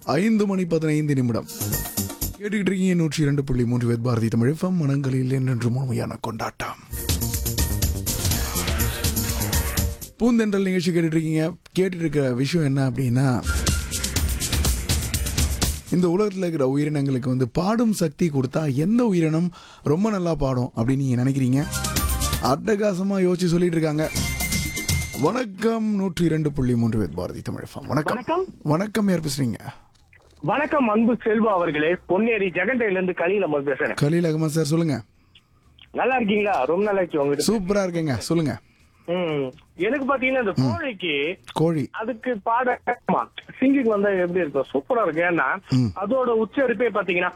ஐந்து மணி பதினைந்து நிமிடம் கேட்டுக்கிட்டு இருக்கீங்க நூற்றி இரண்டு புள்ளி மூன்று வேத் பாரதி தமிழ் எஃப்எம் மனங்களில் என்றென்று முழுமையான கொண்டாட்டம் பூந்தென்றல் நிகழ்ச்சி கேட்டுட்டு இருக்கீங்க கேட்டுட்டு இருக்க விஷயம் என்ன அப்படின்னா இந்த உலகத்தில் இருக்கிற உயிரினங்களுக்கு வந்து பாடும் சக்தி கொடுத்தா எந்த உயிரினம் ரொம்ப நல்லா பாடும் அப்படின்னு நீங்க நினைக்கிறீங்க அட்டகாசமா யோசிச்சு சொல்லிட்டு இருக்காங்க வணக்கம் நூற்றி இரண்டு புள்ளி மூன்று வேத் பாரதி தமிழ் எஃப்எம் வணக்கம் வணக்கம் வணக்கம் யார் பேசுறீங்க வணக்கம் அன்பு செல்வா அவர்களே பொன்னேரி ஜெகண்டையில இருந்து கலியில நம்ம பேசுறேன் கலீல் அகமது சார் சொல்லுங்க நல்லா இருக்கீங்களா ரொம்ப நல்லா இருக்கு உங்ககிட்ட சூப்பரா இருக்கேங்க சொல்லுங்க ம். எனக்கு பாத்தீங்கன்னா இந்த கோழிக்கு கோழி அதுக்கு பாட சிங்கிங் வந்தா எப்படி இருக்கும் சூப்பரா இருக்கு ஏன்னா ம். அதோட உச்சரிப்பே பாத்தீங்கன்னா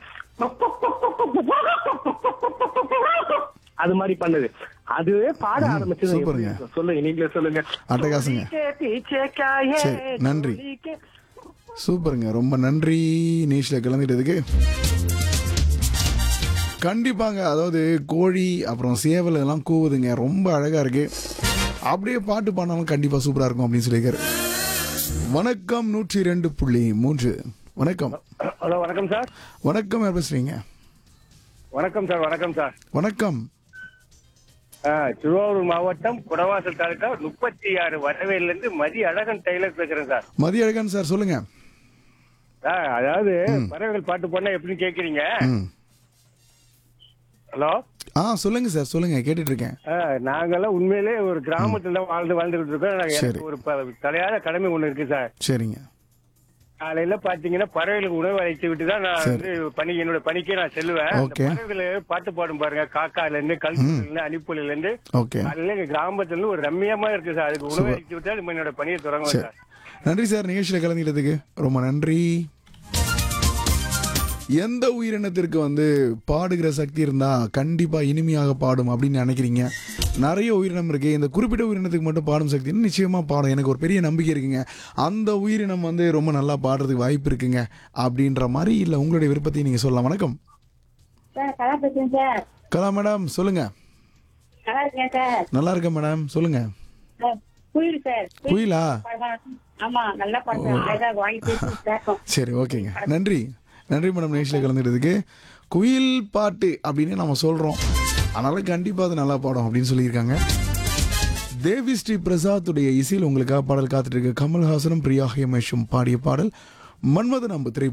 அது மாதிரி பண்ணுது அதுவே பாட ஆரம்பிச்சது எப்படி சூப்பருங்க. இருக்கும்? சொல்லுங்க நீங்களே சொல்லுங்க அட்டகாசங்க. பீச்சக்காயே, சரி, நன்றி. கோழிக்கு- சூப்பருங்க ரொம்ப நன்றி நீஷ்ல கிளம்பிட்டதுக்கு கண்டிப்பாங்க அதாவது கோழி அப்புறம் சேவல் எல்லாம் கூவுதுங்க ரொம்ப அழகா இருக்கு அப்படியே பாட்டு பாடினாலும் கண்டிப்பா சூப்பரா இருக்கும் அப்படின்னு சொல்லியிருக்காரு வணக்கம் நூற்றி ரெண்டு புள்ளி மூன்று வணக்கம் ஹலோ வணக்கம் சார் வணக்கம் யார் பேசுறீங்க வணக்கம் சார் வணக்கம் சார் வணக்கம் ஆ, திருவாரூர் மாவட்டம் குடவாசல் தாலுக்கா முப்பத்தி ஆறு வரவேல இருந்து மதி அழகன் டெய்லர் பேசுறேன் சார் மதிய அழகன் சார் சொல்லுங்க ஆ, அதாவது பறவைகள் பாட்டு பண்ணா எப்படின்னு கேக்குறீங்க ம் ஹலோ ஆ சொல்லுங்க சார் சொல்லுங்க கேட்டுட்டு இருக்கேன் ஆ, நாங்கெல்லாம் உண்மையிலே ஒரு கிராமத்துல தான் வாழ்ந்து வாழ்ந்துகிட்டு இருக்கோம் நாங்க சரி. எனக்கு ஒரு ப- தலையாத கடமை ஒண்ணு இருக்கு சார் சரிங்க காலையில பாத்தீங்கன்னா பறவைகளுக்கு உணவு அழைத்து விட்டு தான் நான் சரி. வந்து பணி என்னோட பணிக்கே நான் செல்லுவேன் அந்த Okay. பறவைகள் பாட்டு பாடும் பாருங்க காக்கால இருந்து கல்குல இருந்து அணிப்புல இருந்து ஓகே காலையில எங்க கிராமத்துல இருந்து ஒரு ரம்மியமா இருக்கு சார் அதுக்கு உணவு அழைத்து விட்டா நம்ம என்னோட பணியை தொடங்குவேன் சரி சார் நன்றி சார் நிகழ்ச்சியில் கலந்துக்கிட்டதுக்கு ரொம்ப நன்றி எந்த உயிரினத்திற்கு வந்து பாடுகிற சக்தி இருந்தா கண்டிப்பா இனிமையாக பாடும் அப்படின்னு நினைக்கிறீங்க நிறைய உயிரினம் இருக்கு இந்த குறிப்பிட்ட உயிரினத்துக்கு மட்டும் பாடும் சக்தி நிச்சயமா பாடும் எனக்கு ஒரு பெரிய நம்பிக்கை இருக்குங்க அந்த உயிரினம் வந்து ரொம்ப நல்லா பாடுறதுக்கு வாய்ப்பு இருக்குங்க அப்படின்ற மாதிரி இல்ல உங்களுடைய விருப்பத்தை நீங்க சொல்லலாம் வணக்கம் சார் கலா பேசுறேன் சார் கலா மேடம் சொல்லுங்க நல்லா இருக்கேன் சார் நல்லா இருக்கேன் மேடம் சொல்லுங்க சார், குயில் சார் குயிலா படம். ஆமா நல்லா பண்றேன் அழகா வாங்கி பேசி கேட்கும் சரி ஓகேங்க நன்றி நன்றி மேடம் நிகழ்ச்சியில் கலந்துக்கிறதுக்கு குயில் பாட்டு அப்படின்னு நம்ம சொல்கிறோம் அதனால் கண்டிப்பாக அது நல்லா பாடும் அப்படின்னு சொல்லியிருக்காங்க தேவி ஸ்ரீ பிரசாத்துடைய இசையில் உங்களுக்காக பாடல் காத்துட்டு இருக்கு கமல்ஹாசனும் பிரியா ஹேமேஷும் பாடிய பாடல் மன்மதன் அம்பு திரை